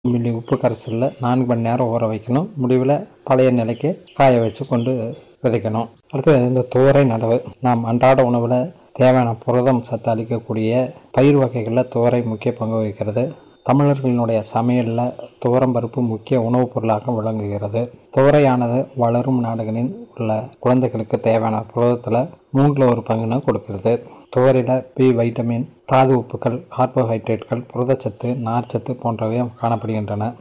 milli உப்பு கரைசலில் நான்கு மணி நேரம் ஊற வைக்கணும் முடிவில் பழைய நிலைக்கு காய வச்சு கொண்டு விதைக்கணும் அடுத்தது இந்த துவரை நடவு நாம் அன்றாட உணவில் தேவையான புரதம் சத்து அளிக்கக்கூடிய பயிர் வகைகளில் துவரை முக்கிய பங்கு வகிக்கிறது தமிழர்களினுடைய சமையலில் துவரம்பருப்பு முக்கிய உணவுப் பொருளாக விளங்குகிறது துவரையானது வளரும் நாடுகளில் உள்ள குழந்தைகளுக்கு தேவையான புரதத்தில் மூன்றில் ஒரு பங்குன்னு கொடுக்கிறது துவரையில் பி வைட்டமின் தாது உப்புக்கள் கார்போஹைட்ரேட்கள் புரதச்சத்து நார்ச்சத்து போன்றவை காணப்படுகின்றன